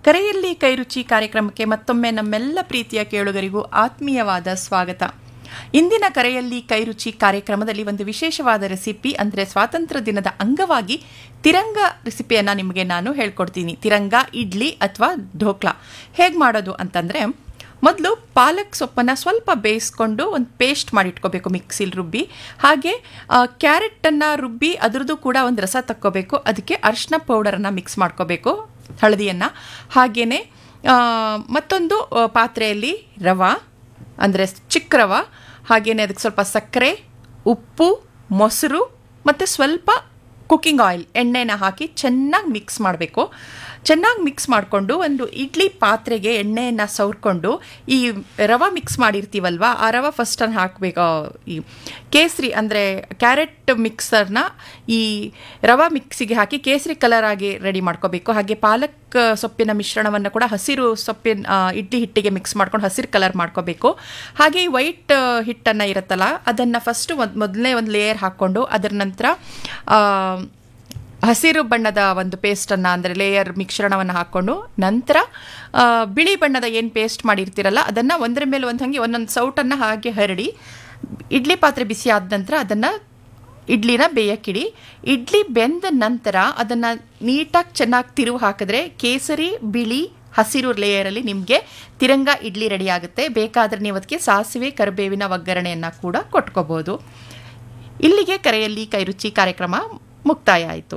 ಕರೆಯಲ್ಲಿ ಕೈರುಚಿ ಕಾರ್ಯಕ್ರಮಕ್ಕೆ ಮತ್ತೊಮ್ಮೆ ನಮ್ಮೆಲ್ಲ ಪ್ರೀತಿಯ ಕೇಳುಗರಿಗೂ ಆತ್ಮೀಯವಾದ ಸ್ವಾಗತ ಇಂದಿನ ಕರೆಯಲ್ಲಿ ಕೈರುಚಿ ಕಾರ್ಯಕ್ರಮದಲ್ಲಿ ಒಂದು ವಿಶೇಷವಾದ ರೆಸಿಪಿ ಅಂದರೆ ಸ್ವಾತಂತ್ರ್ಯ ದಿನದ ಅಂಗವಾಗಿ ತಿರಂಗ ರೆಸಿಪಿಯನ್ನು ನಿಮಗೆ ನಾನು ಹೇಳ್ಕೊಡ್ತೀನಿ ತಿರಂಗ ಇಡ್ಲಿ ಅಥವಾ ಢೋಕ್ಲಾ ಹೇಗೆ ಮಾಡೋದು ಅಂತಂದರೆ ಮೊದಲು ಪಾಲಕ್ ಸೊಪ್ಪನ್ನು ಸ್ವಲ್ಪ ಬೇಯಿಸ್ಕೊಂಡು ಒಂದು ಪೇಸ್ಟ್ ಮಾಡಿಟ್ಕೋಬೇಕು ಮಿಕ್ಸಿಲಿ ರುಬ್ಬಿ ಹಾಗೆ ಕ್ಯಾರೆಟನ್ನು ರುಬ್ಬಿ ಅದರದ್ದು ಕೂಡ ಒಂದು ರಸ ತಕ್ಕೋಬೇಕು ಅದಕ್ಕೆ ಅರಿಶಿನ ಪೌಡರನ್ನು ಮಿಕ್ಸ್ ಮಾಡ್ಕೋಬೇಕು ಹಳದಿಯನ್ನು ಹಾಗೆಯೇ ಮತ್ತೊಂದು ಆ, ಪಾತ್ರೆಯಲ್ಲಿ ರವೆ ಅಂದರೆ ಚಿಕ್ಕ ರವೆ ಹಾಗೆಯೇ ಅದಕ್ಕೆ ಸ್ವಲ್ಪ ಸಕ್ಕರೆ ಉಪ್ಪು ಮೊಸರು ಮತ್ತು ಸ್ವಲ್ಪ ಕುಕ್ಕಿಂಗ್ ಆಯಿಲ್ ಎಣ್ಣೆನ ಹಾಕಿ ಚೆನ್ನಾಗಿ ಮಿಕ್ಸ್ ಮಾಡಬೇಕು ಚೆನ್ನಾಗಿ ಮಿಕ್ಸ್ ಮಾಡಿಕೊಂಡು ಒಂದು ಇಡ್ಲಿ ಪಾತ್ರೆಗೆ ಎಣ್ಣೆಯನ್ನು ಸವರ್ಕೊಂಡು ಈ ರವೆ ಮಿಕ್ಸ್ ಮಾಡಿರ್ತೀವಲ್ವ ಆ ರವೆ ಫಸ್ಟನ್ನು ಹಾಕಬೇಕು ಈ ಕೇಸರಿ ಅಂದರೆ ಕ್ಯಾರೆಟ್ ಮಿಕ್ಸರ್ನ ಈ ರವೆ ಮಿಕ್ಸಿಗೆ ಹಾಕಿ ಕೇಸರಿ ಕಲರ್ ಆಗಿ ರೆಡಿ ಮಾಡ್ಕೋಬೇಕು ಹಾಗೆ ಪಾಲಕ್ ಸೊಪ್ಪಿನ ಮಿಶ್ರಣವನ್ನು ಕೂಡ ಹಸಿರು ಸೊಪ್ಪಿನ ಆ, ಇಡ್ಲಿ ಹಿಟ್ಟಿಗೆ ಮಿಕ್ಸ್ ಮಾಡ್ಕೊಂಡು ಹಸಿರು ಕಲರ್ ಮಾಡ್ಕೋಬೇಕು ಹಾಗೆ ಈ ವೈಟ್ ಹಿಟ್ಟನ್ನು ಇರುತ್ತಲ್ಲ ಅದನ್ನು ಫಸ್ಟು ಒಂದು ಮೊದಲನೇ ಒಂದು ಲೇಯರ್ ಹಾಕ್ಕೊಂಡು ಅದರ ನಂತರ ಆ, ಹಸಿರು ಬಣ್ಣದ ಒಂದು ಪೇಸ್ಟನ್ನು ಅಂದರೆ ಲೇಯರ್ ಮಿಶ್ರಣವನ್ನು ಹಾಕ್ಕೊಂಡು ನಂತರ ಆ, ಬಿಳಿ ಬಣ್ಣದ ಏನು ಪೇಸ್ಟ್ ಮಾಡಿರ್ತೀರಲ್ಲ ಅದನ್ನು ಒಂದರ ಮೇಲೆ ಒಂದು ಹಾಗೆ ಒಂದೊಂದು ಸೌಟನ್ನು ಹಾಗೆ ಹರಡಿ ಇಡ್ಲಿ ಪಾತ್ರೆ ಬಿಸಿ ಆದ ನಂತರ ಅದನ್ನು ಇಡ್ಲಿನ ಬೇಯಕ್ಕಿಡಿ ಇಡ್ಲಿ ಬೆಂದ ನಂತರ ಅದನ್ನು ನೀಟಾಗಿ ಚೆನ್ನಾಗಿ ತಿರುವು ಹಾಕಿದ್ರೆ ಕೇಸರಿ ಬಿಳಿ ಹಸಿರು ಲೇಯರಲ್ಲಿ ನಿಮಗೆ ತಿರಂಗ ಇಡ್ಲಿ ರೆಡಿ ಆಗುತ್ತೆ ಬೇಕಾದರೆ ನೀವು ಅದಕ್ಕೆ ಸಾಸಿವೆ ಕರಿಬೇವಿನ ಒಗ್ಗರಣೆಯನ್ನು ಕೂಡ ಕೊಟ್ಕೋಬೋದು ಇಲ್ಲಿಗೆ ಕರೆಯಲ್ಲಿ ಕೈರುಚಿ ಕಾರ್ಯಕ್ರಮ ಮುಕ್ತಾಯ ಆಯಿತು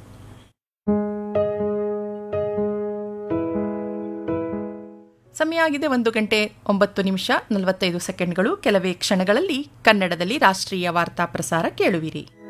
ಸಮಯ ಆಗಿದೆ ಒಂದು ಗಂಟೆ ಒಂಬತ್ತು ನಿಮಿಷ ನಲವತ್ತೈದು ಸೆಕೆಂಡ್ಗಳು ಕೆಲವೇ ಕ್ಷಣಗಳಲ್ಲಿ ಕನ್ನಡದಲ್ಲಿ ರಾಷ್ಟ್ರೀಯ ವಾರ್ತಾ ಪ್ರಸಾರ ಕೇಳುವಿರಿ